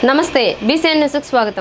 నమస్తే బీసీఎన్ న్యూస్కు స్వాగతం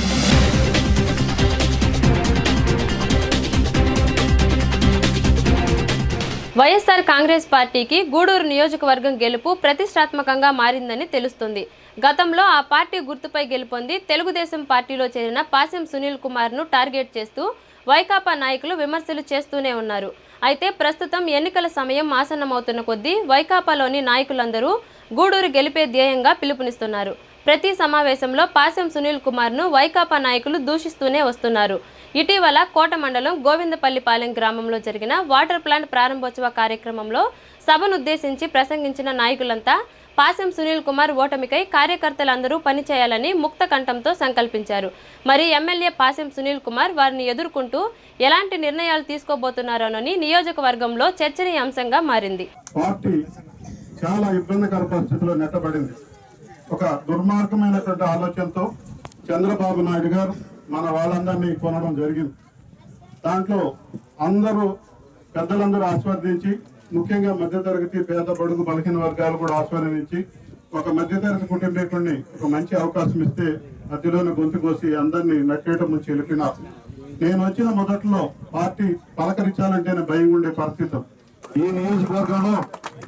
వైఎస్ఆర్ కాంగ్రెస్ పార్టీకి గూడూరు నియోజకవర్గం గెలుపు ప్రతిష్టాత్మకంగా మారిందని తెలుస్తుంది గతంలో ఆ పార్టీ గుర్తుపై గెలుపొంది తెలుగుదేశం పార్టీలో చేరిన పాసెం సునీల్ కుమార్ను టార్గెట్ చేస్తూ వైకాపా నాయకులు విమర్శలు చేస్తూనే ఉన్నారు అయితే ప్రస్తుతం ఎన్నికల సమయం ఆసన్నమవుతున్న కొద్దీ వైకాపాలోని నాయకులందరూ గూడూరు గెలిపే ధ్యేయంగా పిలుపునిస్తున్నారు ప్రతి సమావేశంలో పాసెం సునీల్ కుమార్ను వైకాపా నాయకులు దూషిస్తూనే వస్తున్నారు ఇటీవల కోట మండలం గోవిందపల్లిపాలెం గ్రామంలో జరిగిన వాటర్ ప్లాంట్ ప్రారంభోత్సవ కార్యక్రమంలో సభనుద్దేశించి ప్రసంగించిన నాయకులంతా పాసెం సునీల్ కుమార్ ఓటమికై కార్యకర్తలందరూ పనిచేయాలని ముక్త కంఠంతో సంకల్పించారు మరి ఎమ్మెల్యే పాసెం సునీల్ కుమార్ వారిని ఎదుర్కొంటూ ఎలాంటి నిర్ణయాలు తీసుకోబోతున్నారోనని నియోజకవర్గంలో చర్చనీయాంశంగా మారింది పార్టీ చాలా ఇబ్బందికర పరిస్థితిలో నెట్టబడింది ఒక దుర్మార్గమైనటువంటి ఆలోచనతో చంద్రబాబు నాయుడు గారు మన వాళ్ళందరినీ కొనడం జరిగింది దాంట్లో అందరూ పెద్దలందరూ ఆస్వాదించి ముఖ్యంగా మధ్యతరగతి పేద బడుగు బలహీన వర్గాలు కూడా ఆస్వాదించి ఒక మధ్యతరగతి కుటుంబీకుడిని ఒక మంచి అవకాశం ఇస్తే మధ్యలోనే గొంతు కోసి అందరినీ నట్టేయటం నుంచి వెళ్ళిపోయినారు నేను వచ్చిన మొదట్లో పార్టీ పలకరించాలంటేనే భయం ఉండే పరిస్థితి ఈ నియోజకవర్గంలో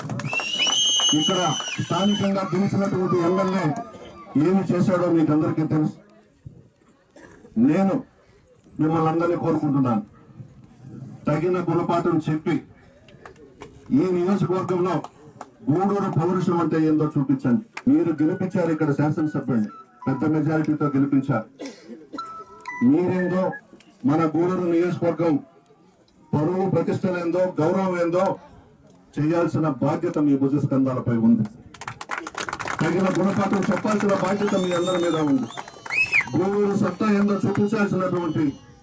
ఇక్కడ స్థానికంగా గెలిచినటువంటి ఎమ్మెల్యే ఏమి చేశాడో మీకు అందరికీ తెలుసు నేను మిమ్మల్ని అందరినీ కోరుకుంటున్నాను తగిన గుణపాఠం చెప్పి ఈ నియోజకవర్గంలో గూడూరు పౌరుషం అంటే ఏందో చూపించండి మీరు గెలిపించారు ఇక్కడ శాసనసభ్యుడిని పెద్ద మెజారిటీతో గెలిపించారు మీరేందో మన గూడూరు నియోజకవర్గం పరువు ప్రతిష్టలేందో గౌరవం ఏందో చేయాల్సిన బాధ్యత మీ భుజ స్కంధాలపై ఉంది తగిన గుణపాఠం చెప్పాల్సిన బాధ్యత మీ అందరి మీద ఉంది గూడూరు సత్తా ఏందో చూపించాల్సినటువంటి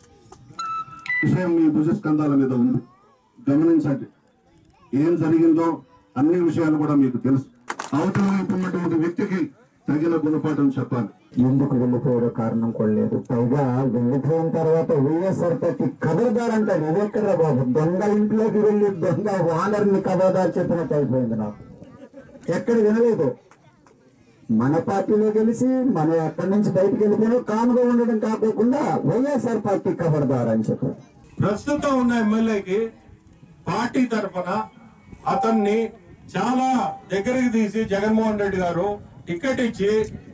విషయం మీ భుజ స్కంధాల మీద ఉంది గమనించండి ఏం జరిగిందో అన్ని విషయాలు కూడా మీకు తెలుసు అవతల వైపు ఉన్నటువంటి వ్యక్తికి తగిన గుణపాఠం చెప్పాలి ఎందుకు వెళ్ళిపోయారో కారణం కూడా లేదు పైగా వెళ్ళిపోయిన తర్వాత వైఎస్ఆర్ పార్టీ కబర్దార్ అంటారు ఇది ఎక్కడ బాబు దొంగ ఇంట్లోకి వెళ్ళి దొంగ వానర్ని కబర్దార్ చెప్పినట్టు అయిపోయింది నాకు ఎక్కడ వినలేదు మన పార్టీలో గెలిచి మనం ఎక్కడి నుంచి బయటకు వెళ్ళిపోయినా కాముగా ఉండడం కాకోకుండా వైఎస్ఆర్ పార్టీ కబర్దార్ అని చెప్పారు ప్రస్తుతం ఉన్న ఎమ్మెల్యేకి పార్టీ తరఫున అతన్ని చాలా దగ్గరికి తీసి జగన్మోహన్ రెడ్డి గారు టికెట్ ఇచ్చి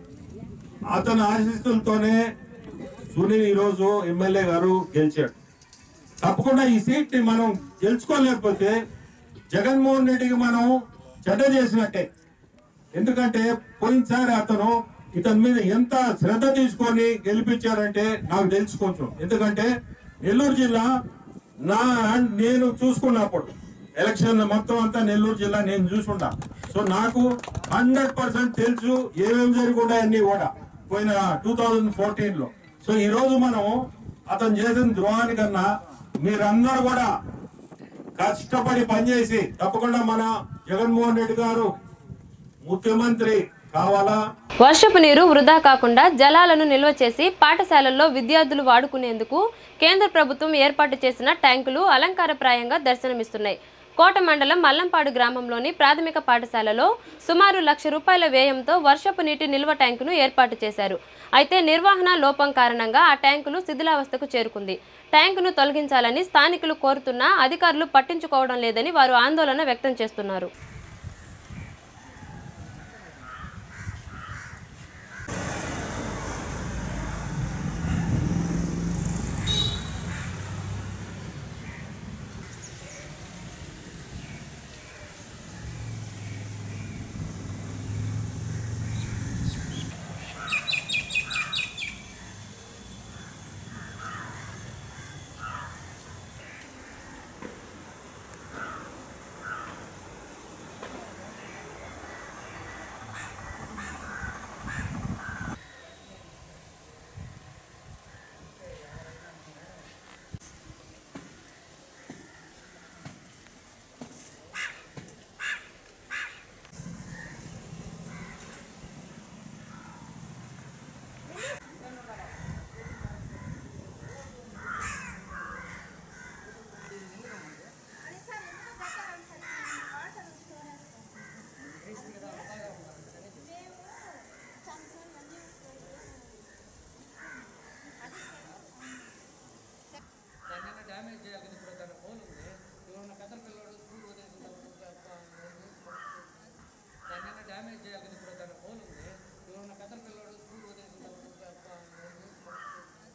అతని ఆశీస్సులతోనే సునీల్ ఈరోజు ఎమ్మెల్యే గారు గెలిచాడు తప్పకుండా ఈ సీట్ ని మనం గెలుచుకోలేకపోతే జగన్మోహన్ రెడ్డికి మనం చెడ్డ చేసినట్టే ఎందుకంటే పోయినసారి అతను ఇతని మీద ఎంత శ్రద్ధ తీసుకొని గెలిపించారంటే నాకు తెలుసుకోవచ్చు ఎందుకంటే నెల్లూరు జిల్లా నా నేను చూసుకున్నప్పుడు ఎలక్షన్ మొత్తం అంతా నెల్లూరు జిల్లా నేను చూసుకుంటా సో నాకు హండ్రెడ్ పర్సెంట్ తెలుసు ఏమేమి జరుగుతాయి అన్ని కూడా పోయిన టూ థౌజండ్ ఫోర్టీన్ లో సో ఈ రోజు మనం అతను చేసిన ద్రోహానికన్నా మీరందరూ కూడా కష్టపడి పనిచేసి తప్పకుండా మన జగన్మోహన్ రెడ్డి గారు ముఖ్యమంత్రి కావాలా వర్షపు నీరు వృధా కాకుండా జలాలను నిల్వ చేసి పాఠశాలల్లో విద్యార్థులు వాడుకునేందుకు కేంద్ర ప్రభుత్వం ఏర్పాటు చేసిన ట్యాంకులు అలంకారప్రాయంగా దర్శనమిస్తున్నాయి కోట మండలం మల్లంపాడు గ్రామంలోని ప్రాథమిక పాఠశాలలో సుమారు లక్ష రూపాయల వ్యయంతో వర్షపు నీటి నిల్వ ట్యాంకును ఏర్పాటు చేశారు అయితే నిర్వహణ లోపం కారణంగా ఆ ట్యాంకులు శిథిలావస్థకు చేరుకుంది ట్యాంకును తొలగించాలని స్థానికులు కోరుతున్నా అధికారులు పట్టించుకోవడం లేదని వారు ఆందోళన వ్యక్తం చేస్తున్నారు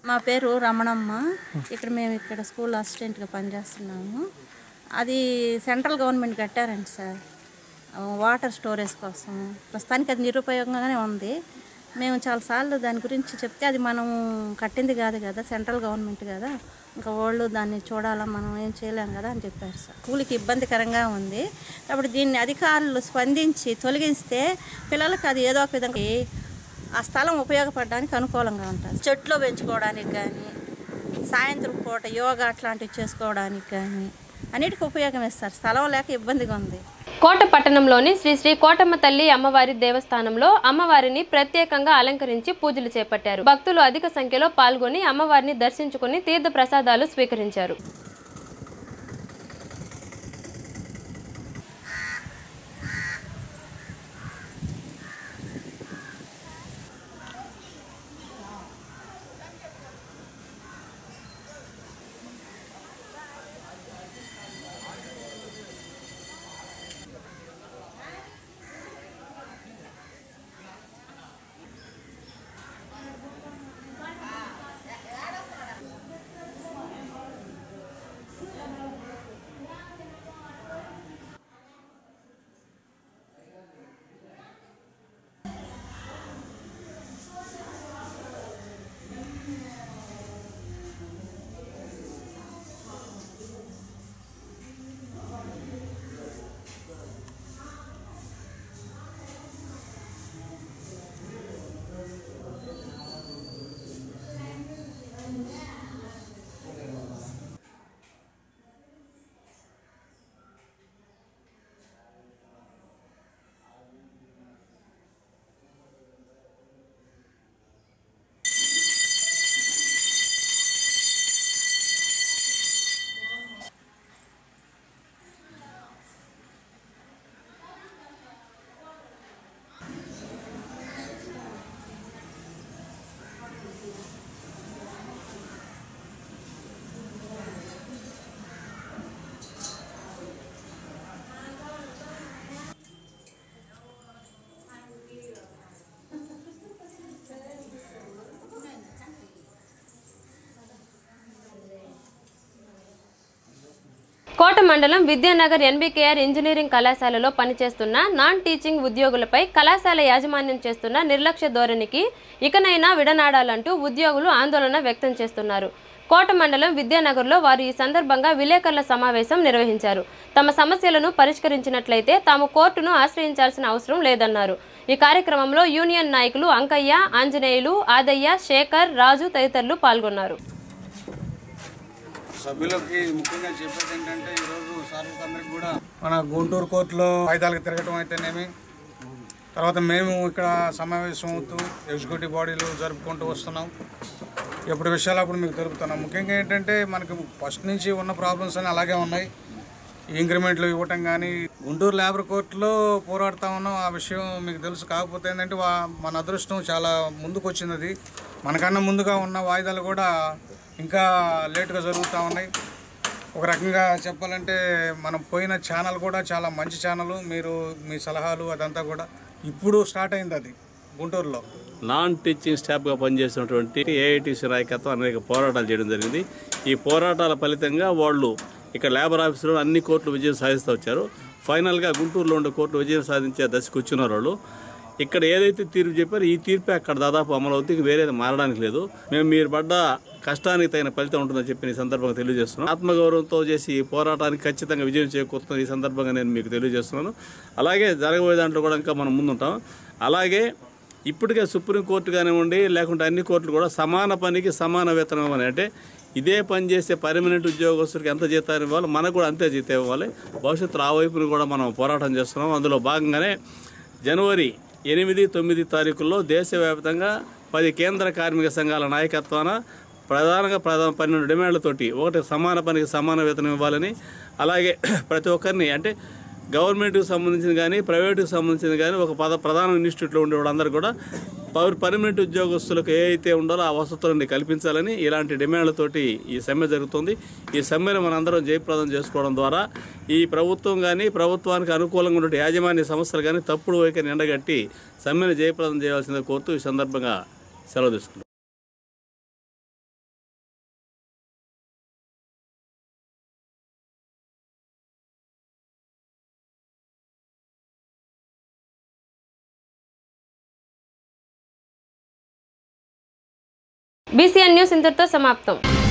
మా పేరు రమణమ్మ ఇక్కడ మేము ఇక్కడ స్కూల్ అసిస్టెంట్గా పనిచేస్తున్నాము అది సెంట్రల్ గవర్నమెంట్ కట్టారండి సార్ ఆ, వాటర్ స్టోరేజ్ కోసం ప్రస్తుతానికి అది నిరుపయోగంగానే ఉంది మేము చాలాసార్లు దాని గురించి చెప్తే అది మనం కట్టింది కాదు కదా సెంట్రల్ గవర్నమెంట్ కదా ఇంకా వాళ్ళు దాన్ని చూడాలా మనం ఏం చేయలేం కదా అని చెప్పారు సార్ స్కూల్కి ఇబ్బందికరంగా ఉంది కాబట్టి దీన్ని అధికారులు స్పందించి తొలగిస్తే పిల్లలకి అది ఏదో ఒక విధంగా ఆ స్థలం ఉపయోగపడడానికి అనుకూలంగా ఉంటుంది చెట్లు పెంచుకోవడానికి కానీ సాయంత్రం పూట యోగా అట్లాంటివి చేసుకోవడానికి కానీ అన్నిటికీ ఉపయోగం ఇస్తారు స్థలం లేక ఇబ్బందిగా ఉంది కోట పట్టణంలోని శ్రీ శ్రీ కోటమ్మ తల్లి అమ్మవారి దేవస్థానంలో అమ్మవారిని ప్రత్యేకంగా అలంకరించి పూజలు చేపట్టారు భక్తులు అధిక సంఖ్యలో పాల్గొని అమ్మవారిని దర్శించుకుని తీర్థ ప్రసాదాలు స్వీకరించారు కోట మండలం విద్యానగర్ ఎన్బికేఆర్ ఇంజనీరింగ్ కళాశాలలో పనిచేస్తున్న నాన్ టీచింగ్ ఉద్యోగులపై కళాశాల యాజమాన్యం చేస్తున్న నిర్లక్ష్య ధోరణికి ఇకనైనా విడనాడాలంటూ ఉద్యోగులు ఆందోళన వ్యక్తం చేస్తున్నారు కోట మండలం విద్యానగర్లో వారు ఈ సందర్భంగా విలేకరుల సమావేశం నిర్వహించారు తమ సమస్యలను పరిష్కరించినట్లయితే తాము కోర్టును ఆశ్రయించాల్సిన అవసరం లేదన్నారు ఈ కార్యక్రమంలో యూనియన్ నాయకులు అంకయ్య ఆంజనేయులు ఆదయ్య శేఖర్ రాజు తదితరులు పాల్గొన్నారు సభ్యులకి ముఖ్యంగా చెప్పేది ఏంటంటే ఈరోజు సార్వత్రికందరికి కూడా మన గుంటూరు కోర్టులో వాయిదాలకు తిరగటం అయితేనేమి తర్వాత మేము ఇక్కడ సమావేశం అవుతూ ఎగ్జిక్యూటివ్ బాడీలు జరుపుకుంటూ వస్తున్నాం ఎప్పుడు విషయాలు అప్పుడు మీకు తెలుపుతున్నాం ముఖ్యంగా ఏంటంటే మనకి ఫస్ట్ నుంచి ఉన్న ప్రాబ్లమ్స్ అన్నీ అలాగే ఉన్నాయి ఇంక్రిమెంట్లు ఇవ్వటం కానీ గుంటూరు లేబర్ కోర్టులో పోరాడుతూ ఉన్నాం ఆ విషయం మీకు తెలుసు కాకపోతే ఏంటంటే వా- మన అదృష్టం చాలా ముందుకు వచ్చింది అది మనకన్నా ముందుగా ఉన్న వాయిదాలు కూడా ఇంకా లేటుగా జరుగుతూ ఉన్నాయి ఒక రకంగా చెప్పాలంటే మనం పోయిన ఛానల్ కూడా చాలా మంచి ఛానల్ మీరు మీ సలహాలు అదంతా కూడా ఇప్పుడు స్టార్ట్ అయింది అది గుంటూరులో నాన్ టీచింగ్ స్టాఫ్గా పనిచేస్తున్నటువంటి ఏఐటీసీ నాయకత్వం అనేక పోరాటాలు చేయడం జరిగింది ఈ పోరాటాల ఫలితంగా వాళ్ళు ఇక్కడ లేబర్ ఆఫీసులో అన్ని కోర్టులు విజయం సాధిస్తూ వచ్చారు ఫైనల్గా గుంటూరులో ఉండే కోర్టు విజయం సాధించే దశకు వచ్చినారు వాళ్ళు ఇక్కడ ఏదైతే తీర్పు చెప్పారో ఈ తీర్పే అక్కడ దాదాపు అమలు అవుతుంది వేరేది మారడానికి లేదు మేము మీరు పడ్డ కష్టానికి తగిన ఫలితం ఉంటుందని చెప్పి ఈ సందర్భంగా తెలియజేస్తున్నాను ఆత్మగౌరవంతో చేసి ఈ పోరాటానికి ఖచ్చితంగా విజయం చేకూరుతుంది ఈ సందర్భంగా నేను మీకు తెలియజేస్తున్నాను అలాగే జరగబోయే దాంట్లో కూడా ఇంకా మనం ముందుంటాం అలాగే ఇప్పటికే సుప్రీంకోర్టు కానివ్వండి లేకుంటే అన్ని కోర్టులు కూడా సమాన పనికి సమాన వేతనం ఇవ్వాలి అంటే ఇదే పని చేసే పర్మనెంట్ ఉద్యోగస్తుడికి ఎంత జీతాన్ని ఇవ్వాలి మనకు కూడా అంతే జీతం ఇవ్వాలి భవిష్యత్తులో ఆ వైపును కూడా మనం పోరాటం చేస్తున్నాం అందులో భాగంగానే జనవరి ఎనిమిది తొమ్మిది తారీఖుల్లో దేశవ్యాప్తంగా పది కేంద్ర కార్మిక సంఘాల నాయకత్వాన ప్రధానంగా ప్రధాన పన్నెండు డిమాండ్లతోటి ఒకటి సమాన పనికి సమాన వేతనం ఇవ్వాలని అలాగే ప్రతి ఒక్కరిని అంటే గవర్నమెంట్కి సంబంధించిన కానీ ప్రైవేటుకి సంబంధించిన కానీ ఒక పద ప్రధాన ఇన్స్టిట్యూట్లో ఉండే వాళ్ళందరూ కూడా పౌర పర్మనెంట్ ఉద్యోగస్తులకు ఏ అయితే ఉండాలో ఆ వసతులని కల్పించాలని ఇలాంటి డిమాండ్లతోటి ఈ సమ్మె జరుగుతుంది ఈ సమ్మెను మనందరం జయప్రదం చేసుకోవడం ద్వారా ఈ ప్రభుత్వం కానీ ప్రభుత్వానికి అనుకూలంగా ఉండే యాజమాన్య సంస్థలు కానీ తప్పుడు వైఖరిని ఎండగట్టి సమ్మెను జయప్రదం చేయాల్సిందిగా కోరుతూ ఈ సందర్భంగా సెలవు తీసుకుంటాం బీసీఎన్ న్యూస్ ఇంతటితో సమాప్తం